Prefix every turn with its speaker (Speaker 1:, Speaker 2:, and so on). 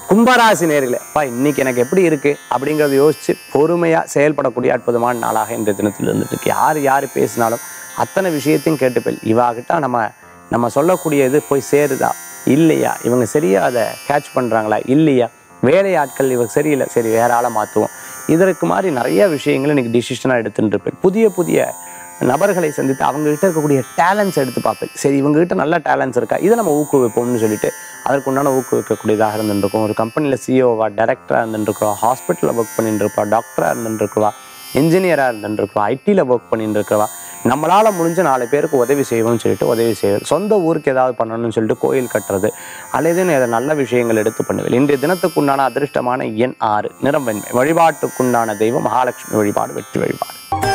Speaker 1: கும்பராசி நேர்களே அப்பா இன்னைக்கு எனக்கு எப்படி இருக்கு அப்படிங்கிறத யோசிச்சு பொறுமையா செயல்படக்கூடிய அற்புதமான நாளாக இன்றைய தினத்தில் இருந்துட்டு இருக்கு யார் யார் பேசினாலும் அத்தனை விஷயத்தையும் கேட்டுப்பேன் இவாகிட்ட நம்ம நம்ம சொல்லக்கூடிய இது போய் சேருதா இல்லையா இவங்க சரியா அதை கேட்ச் பண்றாங்களா இல்லையா வேலையாட்கள் இவங்க சரியில்லை சரி வேற ஆளை மாற்றுவோம் இதற்கு மாதிரி நிறைய விஷயங்களை இன்னைக்கு டிசிஷனாக எடுத்துட்டு இருப்பேன் புதிய புதிய நபர்களை சந்தித்து அவங்க கிட்ட இருக்கக்கூடிய டேலண்ட்ஸ் எடுத்து பார்ப்பேன் சரி இவங்க கிட்ட நல்ல டேலண்ட்ஸ் இருக்கா இதை நம்ம ஊக்குவிப்போம்னு சொல்லிட்டு அதற்கு உண்டான ஊக்குவிக்கக்கூடியதாக இருந்துருக்கும் ஒரு கம்பெனியில் சிஓவா டைரக்டராக இருந்துருக்கோம் ஹாஸ்பிட்டலில் ஒர்க் பண்ணிட்டு இருப்பா டாக்டராக இருந்துருக்குவா இன்ஜினியராக இருந்துருக்குவா ஐடியில் ஒர்க் பண்ணிட்டு இருக்கவா நம்மளால் முடிஞ்ச நாலு பேருக்கு உதவி செய்வோம்னு சொல்லிட்டு உதவி செய்வது சொந்த ஊருக்கு ஏதாவது பண்ணணும்னு சொல்லிட்டு கோயில் கட்டுறது அல்லது அதை நல்ல விஷயங்கள் எடுத்து பண்ணுவேன் இன்றைய தினத்துக்குண்டான அதிர்ஷ்டமான எண் ஆறு நிறம் வெண்மை வழிபாட்டுக்குண்டான தெய்வம் மகாலட்சுமி வழிபாடு வெற்றி வழிபாடு